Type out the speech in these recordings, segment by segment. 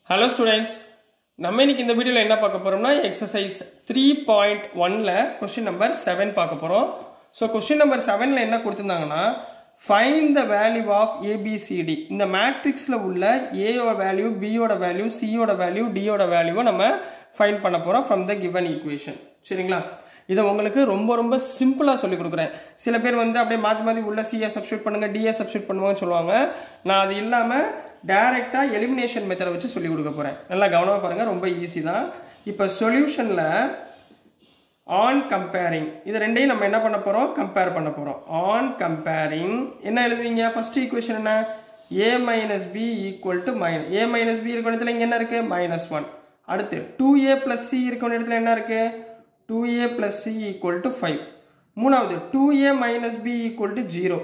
hello students நம்ம இன்னைக்கு இந்த வீடியோவில் என்ன பார்க்க போறோம்னா எக்ஸசைஸ் த்ரீ பாயிண்ட் ஒன்ல கொஸ்டின் நம்பர் செவன் பார்க்க போறோம் ஸோ கொஸ்டின் நம்பர் செவனில் என்ன கொடுத்துருந்தாங்கன்னா find the value of A B C D இந்த மேட்ரிக்ஸில் உள்ள ஏயோட வேல்யூ பியோட வேல்யூ சியோட வேல்யூ டியோட வேல்யூவை நம்ம ஃபைண்ட் பண்ண போகிறோம் ஃப்ரம் த கிவன் ஈக்குவேஷன் சரிங்களா இதை உங்களுக்கு ரொம்ப ரொம்ப சிம்பிளாக சொல்லி கொடுக்குறேன் சில பேர் வந்து அப்படியே மாற்றி மாற்றி உள்ள சிஏ சப்ஸ்டியூட் பண்ணுங்க டிஏ சப்ஸ்டியூட் பண்ணுவாங்கன்னு சொல்லுவாங்க நான் அது இல்லாமல் டைரெக்டாக எலிமினேஷன் மெத்தடை வச்சு சொல்லி கொடுக்க போகிறேன் நல்லா கவனமாக பாருங்கள் ரொம்ப ஈஸி தான் இப்போ சொல்யூஷனில் ஆன் கம்பேரிங் இது ரெண்டையும் நம்ம என்ன பண்ண போகிறோம் கம்பேர் பண்ண போகிறோம் ஆன் கம்பேரிங் என்ன எழுதுவீங்க ஃபர்ஸ்ட் ஈக்குவேஷன் என்ன A minus B equal to minus A minus B இருக்கிற இடத்துல இங்கே என்ன இருக்குது மைனஸ் ஒன் அடுத்து டூ ஏ ப்ளஸ் சி இருக்கிற இடத்துல என்ன இருக்குது two A plus C equal to five மூணாவது two A minus B equal to zero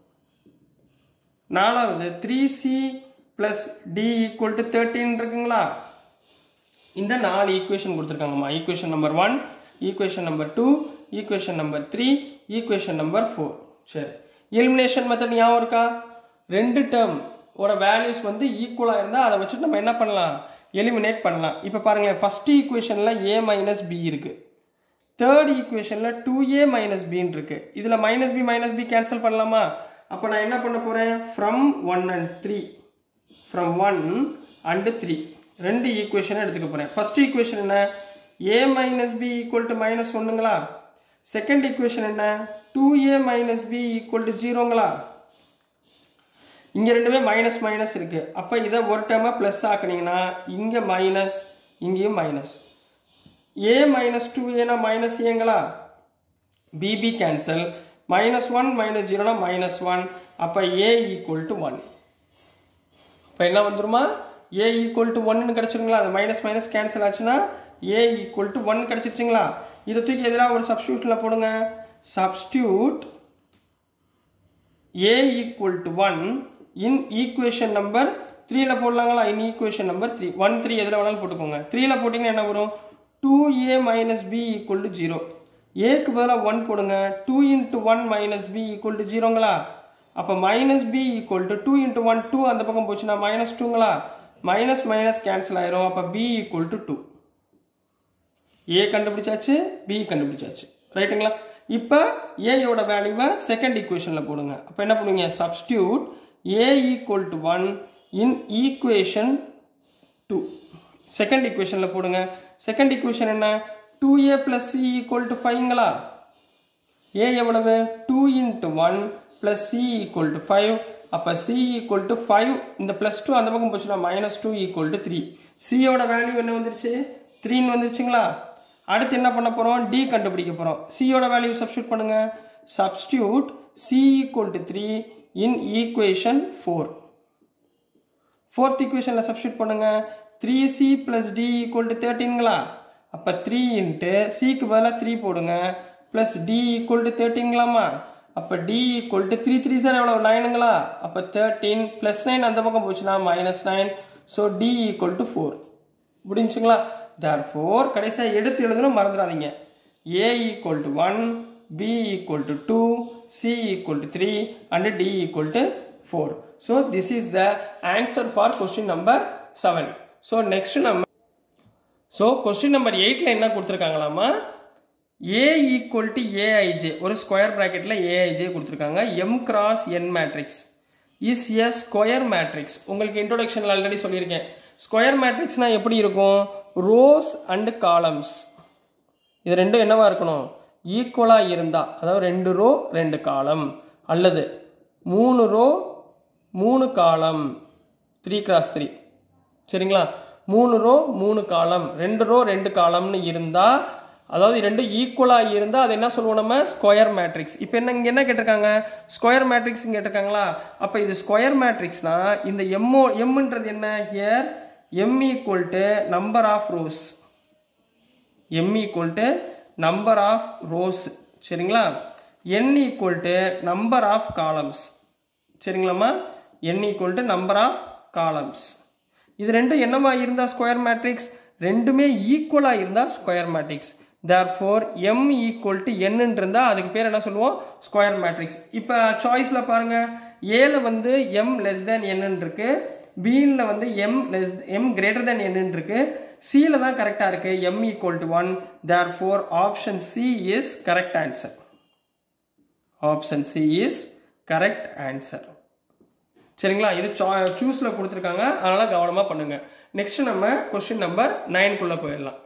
நாலாவது three C plus D equal to thirteen இருக்குங்களா இந்த நாலு ஈக்குவேஷன் கொடுத்துருக்காங்கம்மா equation number one equation number two equation number three equation number four சரி elimination method ஞாபகம் இருக்கா ரெண்டு டேர்ம் ஓட வேல்யூஸ் வந்து ஈக்குவலாக இருந்தால் அதை வச்சுட்டு நம்ம என்ன பண்ணலாம் எலிமினேட் பண்ணலாம் இப்போ பாருங்களேன் ஃபர்ஸ்ட் ஈக்குவேஷனில் ஏ மைனஸ் பி இருக்குது தேர்ட் ஈக்குவேஷனில் டூ ஏ மைனஸ் பின்னு இருக்குது இதில் minus B minus B cancel பண்ணலாமா அப்போ நான் என்ன பண்ண போகிறேன் from one and three from one and three ரெண்டு ஈக்குவேஷனை எடுத்துக்க போகிறேன் ஃபர்ஸ்ட் ஈக்குவேஷன் என்ன A minus B equal to minus ஒன்றுங்களா செகண்ட் ஈக்குவேஷன் என்ன two A minus B equal to ஜீரோங்களா இங்கே ரெண்டுமே மைனஸ் மைனஸ் இருக்கு அப்போ இதை ஒரு டைமாக ப்ளஸ் ஆக்குனீங்கன்னா இங்கே மைனஸ் இங்கேயும் மைனஸ் ஏ மைனஸ் டூ ஏனா மைனஸ் ஏங்களா B B cancel minus one minus ஜீரோனா மைனஸ் ஒன் அப்போ ஏ ஈக்குவல் டு ஒன் இப்போ என்ன வந்துருமா ஏ ஈக்குவல் டு ஒன்னு கிடச்சிருங்களா அது மைனஸ் மைனஸ் கேன்சல் ஆச்சுன்னா ஏ ஈக்குவல் டு ஒன் கிடச்சிருச்சுங்களா இதை தூக்கி எதிராக ஒரு சப்ஸ்டியூட்டில் போடுங்க substitute A equal to one in equation number த்ரீல போடலாங்களா in equation number three one three எதில் வேணாலும் போட்டுக்கோங்க த்ரீல போட்டிங்கன்னா என்ன வரும் two A minus B equal to zero ஏக்கு பதிலாக ஒன் போடுங்க two into one minus B equal to ஜீரோங்களா அப்போ minus B equal to two into one two அந்த பக்கம் போச்சுன்னா மைனஸ் டூங்களா மைனஸ் மைனஸ் கேன்சல் ஆயிரும் அப்போ B equal to two A கண்டுபிடிச்சாச்சு பி கண்டுபிடிச்சாச்சு ரைட்டுங்களா இப்போ ஏயோட வேல்யூவை செகண்ட் ஈக்குவேஷனில் போடுங்க அப்போ என்ன பண்ணுவீங்க substitute A equal to one in equation two second ஈக்குவேஷனில் போடுங்க செகண்ட் ஈக்குவேஷன் என்ன two A plus C equal to ஃபைவ்ங்களா ஏ எவ்வளவு two into one plus C equal to five அப்போ சி ஈக்குவல் டு ஃபைவ் இந்த ப்ளஸ் டூ அந்த பக்கம் போச்சுன்னா minus two equal to three சியோட வேல்யூ என்ன வந்துருச்சு த்ரீன்னு வந்துருச்சுங்களா அடுத்து என்ன பண்ண போகிறோம் டி கண்டுபிடிக்க போகிறோம் சியோட வேல்யூ சப்ஸ்டியூட் பண்ணுங்க substitute C equal to three in equation four fourth ஈக்குவேஷனில் சப்ஸ்டியூட் பண்ணுங்க three C plus D equal to தேர்ட்டின்ங்களா அப்போ த்ரீ இன்ட்டு சிக்கு பதிலாக த்ரீ போடுங்க ப்ளஸ் டி ஈக்குவல் டு தேர்ட்டிங்களாமா அப்போ D equal to three three சார் எவ்வளோ நைனுங்களா அப்போ தேர்ட்டீன் ப்ளஸ் நைன் அந்த பக்கம் போச்சுன்னா minus nine so D equal to four முடிஞ்சுங்களா தேர் ஃபோர் கடைசியாக எடுத்து எழுதணும் மறந்துடாதீங்க A equal to one B equal to two C equal to three and D equal to four so this is the answer for question number seven so next நம்ம so question number எயிட்டில் என்ன கொடுத்துருக்காங்களாமா A equal to A I J ஒரு square bracket A I J கொடுத்துருக்காங்க M cross N matrix is a square matrix உங்களுக்கு இன்ட்ரோடக்ஷனில் already சொல்லியிருக்கேன் square மேட்ரிக்ஸ்னால் எப்படி இருக்கும் ரோஸ் அண்டு காலம்ஸ் இது ரெண்டும் என்னவா இருக்கணும் ஈக்குவலாக இருந்தால் அதாவது ரெண்டு ரோ ரெண்டு காலம் அல்லது மூணு ரோ மூணு காலம் த்ரீ கிராஸ் த்ரீ சரிங்களா மூணு ரோ மூணு காலம் ரெண்டு ரோ ரெண்டு காலம்னு இருந்தால் அதாவது ரெண்டு ஈக்குவலாக இருந்தால் அது என்ன சொல்லுவோம் நம்ம ஸ்கொயர் மேட்ரிக்ஸ் இப்போ என்ன இங்கே என்ன கேட்டிருக்காங்க ஸ்கொயர் மேட்ரிக்ஸ் கேட்டிருக்காங்களா அப்போ இது ஸ்கொயர் மேட்ரிக்ஸ்னா இந்த எம்ஓ எம்ன்றது என்ன here M equal to number of rows M equal to number of rows சரிங்களா N equal to number of columns சரிங்களாம்மா N equal to number of columns இது ரெண்டும் என்னமா இருந்தால் ஸ்கொயர் மேட்ரிக்ஸ் ரெண்டுமே ஈக்குவலாக இருந்தால் square matrix therefore M equal to என்னன்னு இருந்தால் அதுக்கு பேர் என்ன சொல்லுவோம் ஸ்கொயர் மேட்ரிக்ஸ் இப்போ சாய்ஸில் பாருங்கள் ஏல வந்து எம் லெஸ் தேன் என்னன்னு இருக்கு பியில் வந்து M less M greater then என்னன்னு இருக்கு சியில் தான் கரெக்டாக இருக்கு M equal to one therefore option C is correct answer option C is correct answer சரிங்களா இது சூஸில் கொடுத்துருக்காங்க அதனால் கவனமாக பண்ணுங்கள் நெக்ஸ்ட் நம்ம கொஸ்டின் நம்பர் நைனுக்குள்ளே போயிடலாம்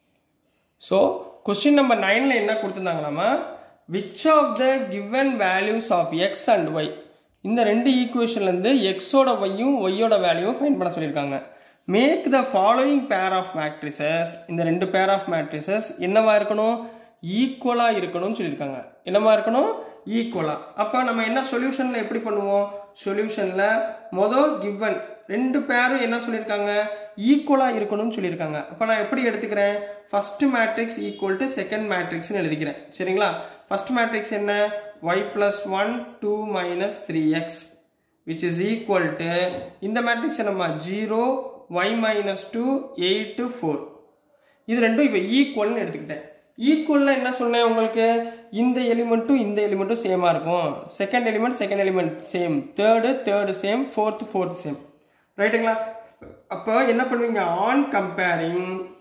ஸோ கொஸ்டின் நம்பர் நைனில் என்ன கொடுத்துருந்தாங்களாமா which of the given values of X and Y இந்த ரெண்டு ஈக்குவேஷன்லேருந்து எக்ஸோட ஒய்யும் ஒய்யோட வேல்யூவும் ஃபைன் பண்ண சொல்லியிருக்காங்க make the following pair of matrices இந்த ரெண்டு பேர் ஆஃப் மேட்ரிசஸ் என்னவா இருக்கணும் ஈக்குவலாக இருக்கணும்னு சொல்லியிருக்காங்க என்னவா இருக்கணும் ஈக்குவலாக அப்போ நம்ம என்ன சொல்யூஷனில் எப்படி பண்ணுவோம் சொல்யூஷனில் மொதல் கிவன் ரெண்டு பேரும் என்ன சொல்லியிருக்காங்க ஈக்குவலாக இருக்கணும்னு சொல்லியிருக்காங்க அப்போ நான் எப்படி எடுத்துக்கிறேன் first matrix equal to second மேட்ரிக்ஸ்னு எழுதிக்கிறேன் சரிங்களா ஃபர்ஸ்ட் மேட்ரிக்ஸ் என்ன Y plus one two minus three X which is equal to இந்த மேட்ரிக்ஸ் என்னம்மா zero Y minus two eight four இது ரெண்டும் இப்போ ஈக்குவல்னு எடுத்துக்கிட்டேன் ஈக்குவல்னா என்ன சொன்னேன் உங்களுக்கு இந்த எலிமெண்ட்டும் இந்த எலிமெண்ட்டும் சேமாக இருக்கும் second element second element same third third same fourth fourth same ரைட்டுங்களா அப்போ என்ன பண்ணுவீங்க on comparing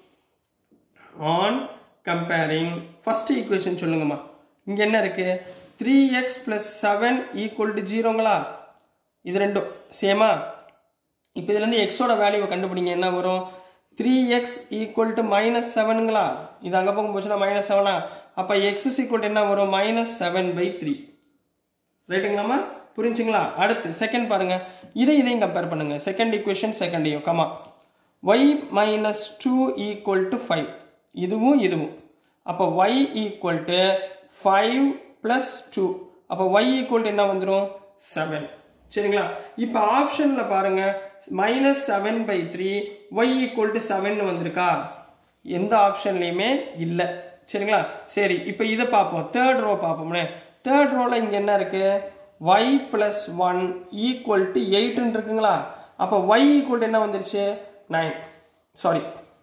on comparing first equation சொல்லுங்கம்மா இங்கே என்ன இருக்கு three X plus seven equal to ஜீரோங்களா இது ரெண்டும் சேமா இப்போ இதுலேருந்து எக்ஸோட வேல்யூவை கண்டுபிடிங்க என்ன வரும் three X equal to minus செவனுங்களா இது அங்கே போகும் போச்சுன்னா மைனஸ் செவனா அப்போ எக்ஸ் ஈக்குவல் என்ன வரும் மைனஸ் செவன் பை த்ரீ ரைட்டுங்களாம்மா புரிஞ்சுங்களா அடுத்து செகண்ட் பாருங்க இதை இதையும் கம்பேர் பண்ணுங்க செகண்ட் ஈக்குவேஷன் செகண்டையும் comma Y minus two equal to five இதுவும் இதுவும் அப்போ Y equal to five plus two அப்போ ஒய் ஈக்குவல் என்ன வந்துடும் செவன் சரிங்களா இப்போ ஆப்ஷனில் பாருங்க minus seven by three Y equal to seven வந்திருக்கா எந்த ஆப்ஷன்லையுமே இல்லை சரிங்களா சரி இப்போ இதை பார்ப்போம் தேர்ட் ரோ பார்ப்போம்னே தேர்ட் ரோவில் இங்கே என்ன இருக்கு Y plus one equal to எயிட்னு இருக்குங்களா அப்போ ஒய் ஈக்குவல் என்ன வந்துருச்சு நைன் சாரி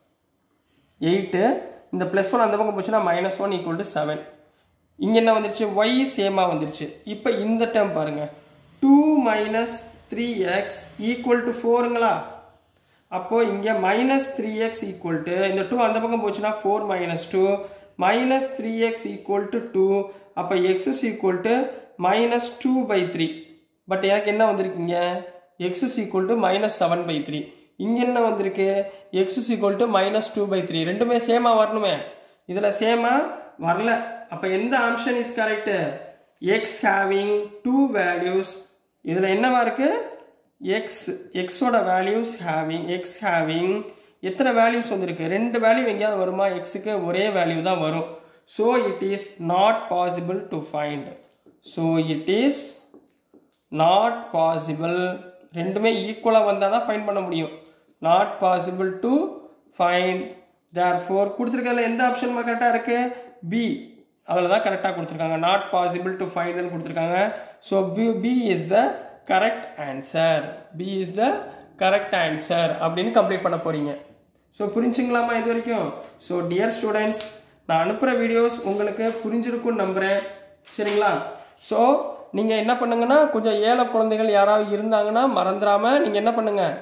எயிட்டு இந்த ப்ளஸ் ஒன் அந்த பக்கம் போச்சுன்னா minus one equal to seven இங்கே என்ன வந்துருச்சு ஒய் சேமாக வந்துருச்சு இப்போ இந்த டேர்ம் பாருங்க two minus three X equal to ஃபோருங்களா அப்போ இங்கே minus three X equal to இந்த டூ அந்த பக்கம் போச்சுன்னா four minus two minus three X equal to two அப்போ X is equal to minus two by three but எனக்கு என்ன வந்திருக்குங்க X is equal to minus seven by three இங்கே என்ன வந்திருக்கு X is equal to minus two by three ரெண்டுமே சேமாக வரணுமே இதில் சேமாக வரல அப்போ எந்த option is correct X having two values இதில் என்னவா இருக்கு எக்ஸ் எக்ஸோட வேல்யூஸ் ஹேவிங் எக்ஸ் ஹேவிங் எத்தனை வேல்யூஸ் வந்திருக்கு ரெண்டு வேல்யூ எங்கேயாவது வருமா எக்ஸுக்கு ஒரே வேல்யூ தான் வரும் so it is not possible to find so it is not possible ரெண்டுமே ஈக்குவலாக வந்தால் தான் ஃபைண்ட் பண்ண முடியும் not possible to find therefore கொடுத்துருக்கல எந்த ஆப்ஷன் கரெக்டாக இருக்கு பி அதில் தான் கரெக்டாக கொடுத்துருக்காங்க நாட் பாசிபிள் டு ஃபைண்ட்னு கொடுத்துருக்காங்க so B B is the correct answer B is the correct answer அப்படின்னு கம்ப்ளீட் பண்ண போறீங்க ஸோ புரிஞ்சுங்களாமா இது வரைக்கும் ஸோ டியர் ஸ்டூடெண்ட்ஸ் நான் அனுப்புகிற வீடியோஸ் உங்களுக்கு புரிஞ்சிருக்கும்னு நம்புகிறேன் சரிங்களா ஸோ நீங்கள் என்ன பண்ணுங்கன்னா கொஞ்சம் ஏழை குழந்தைகள் யாராவது இருந்தாங்கன்னா மறந்துடாமல் நீங்கள் என்ன பண்ணுங்கள்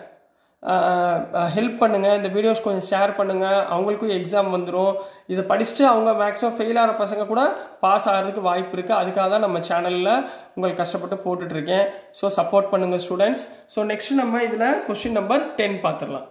ஹெல்ப் பண்ணுங்கள் இந்த வீடியோஸ் கொஞ்சம் ஷேர் பண்ணுங்கள் அவங்களுக்கும் எக்ஸாம் வந்துடும் இதை படிச்சுட்டு அவங்க மேக்ஸிமம் ஃபெயில் ஆகிற பசங்க கூட பாஸ் ஆகிறதுக்கு வாய்ப்பு இருக்குது அதுக்காக தான் நம்ம சேனலில் உங்களுக்கு கஷ்டப்பட்டு போட்டுட்ருக்கேன் ஸோ சப்போர்ட் பண்ணுங்கள் ஸ்டூடெண்ட்ஸ் ஸோ நெக்ஸ்ட் நம்ம இதில் கொஸ்டின் நம்பர் டென் பார்த்துடலாம்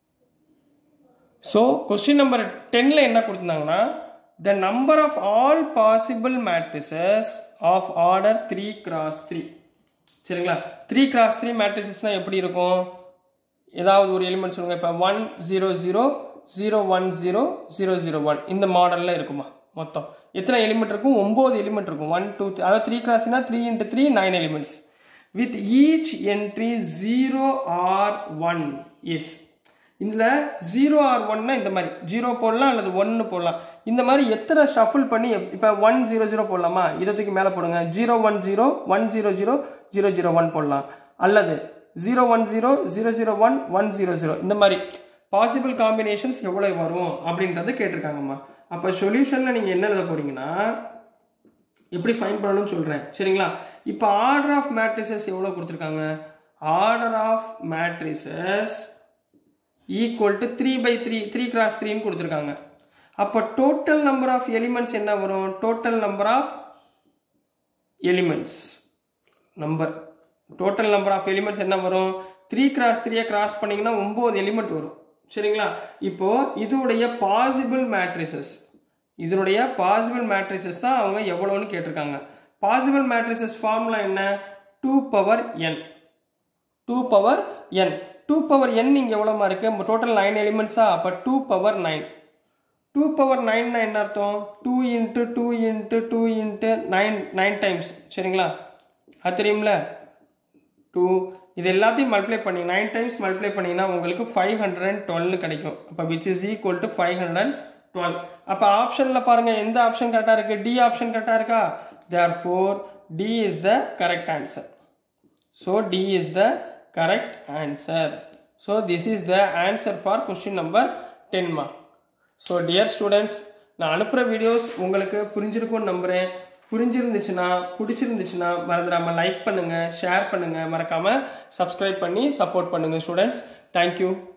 ஸோ கொஸ்டின் நம்பர் டென்னில் என்ன கொடுத்துருந்தாங்கன்னா the number of all possible matrices of order three cross three சரிங்களா த்ரீ கிராஸ் த்ரீ மேட்ரிசஸ்னால் எப்படி இருக்கும் ஏதாவது ஒரு எலிமெண்ட் சொல்லுங்கள் இப்போ one zero zero zero one zero zero zero one இந்த மாடலில் இருக்குமா மொத்தம் எத்தனை எலிமெண்ட் இருக்கும் ஒம்பது எலிமெண்ட் இருக்கும் ஒன் டூ அதாவது த்ரீ கிராஸ்னா three into three nine elements with each entry zero or one is இதில் ஜீரோ ஆர் ஒன்னா இந்த மாதிரி ஜீரோ போடலாம் அல்லது ஒன்று போடலாம் இந்த மாதிரி எத்தனை ஷஃபிள் பண்ணி இப்போ ஒன் ஜீரோ ஜீரோ போடலாமா இருபத்துக்கு மேலே போடுங்க zero one zero one zero zero zero zero one போடலாம் அல்லது zero one zero zero zero one one zero zero இந்த மாதிரி பாசிபிள் காம்பினேஷன்ஸ் எவ்வளோ வரும் அப்படின்றத கேட்டிருக்காங்கம்மா அப்போ சொல்யூஷனில் நீங்கள் என்ன எழுத போறீங்கன்னா எப்படி ஃபைன் பண்ணணும்னு சொல்கிறேன் சரிங்களா இப்போ ஆர்டர் ஆஃப் மேட்ரிசஸ் எவ்வளோ கொடுத்துருக்காங்க order of matrices equal to three by three three cross த்ரீன்னு கொடுத்துருக்காங்க அப்போ டோட்டல் நம்பர் ஆஃப் எலிமெண்ட்ஸ் என்ன வரும் total number of elements number total number of elements என்ன வரும் த்ரீ கிராஸ் த்ரீயை கிராஸ் பண்ணிங்கன்னா ஒம்பது எலிமெண்ட் வரும் சரிங்களா இப்போ இதோடைய பாசிபிள் மேட்ரிசஸ் இதனுடைய பாசிபிள் மேட்ரிசஸ் தான் அவங்க எவ்வளோன்னு கேட்டிருக்காங்க பாசிபிள் மேட்ரிசஸ் ஃபார்முலா என்ன two power n two power n two power n இங்கே எவ்வளோமா இருக்குது டோட்டல் நைன் எலிமெண்ட்ஸா அப்போ two power nine two power நைன்னா என்ன அர்த்தம் two into two into two into nine nine times சரிங்களா அது தெரியும்ல டூ இது எல்லாத்தையும் மல்டிப்ளை பண்ணி நைன் டைம்ஸ் மல்டிப்ளை பண்ணிங்கன்னா உங்களுக்கு ஃபைவ் ஹண்ட்ரட் அண்ட் டுவெல்னு கிடைக்கும் அப்போ which is equal to five hundred and twelve அப்போ ஆப்ஷனில் பாருங்கள் எந்த ஆப்ஷன் கரெக்டாக இருக்குது டி ஆப்ஷன் கரெக்டாக இருக்கா therefore D is the correct answer so D is the correct answer so this is the answer for question number டென்மா so dear students நான் அனுப்புகிற வீடியோஸ் உங்களுக்கு புரிஞ்சிருக்கும்னு நம்புகிறேன் புரிஞ்சிருந்துச்சுன்னா பிடிச்சிருந்துச்சுன்னா மறந்துடாமல் லைக் பண்ணுங்கள் ஷேர் பண்ணுங்கள் மறக்காமல் சப்ஸ்கிரைப் பண்ணி சப்போர்ட் பண்ணுங்கள் ஸ்டூடெண்ட்ஸ் தேங்க்யூ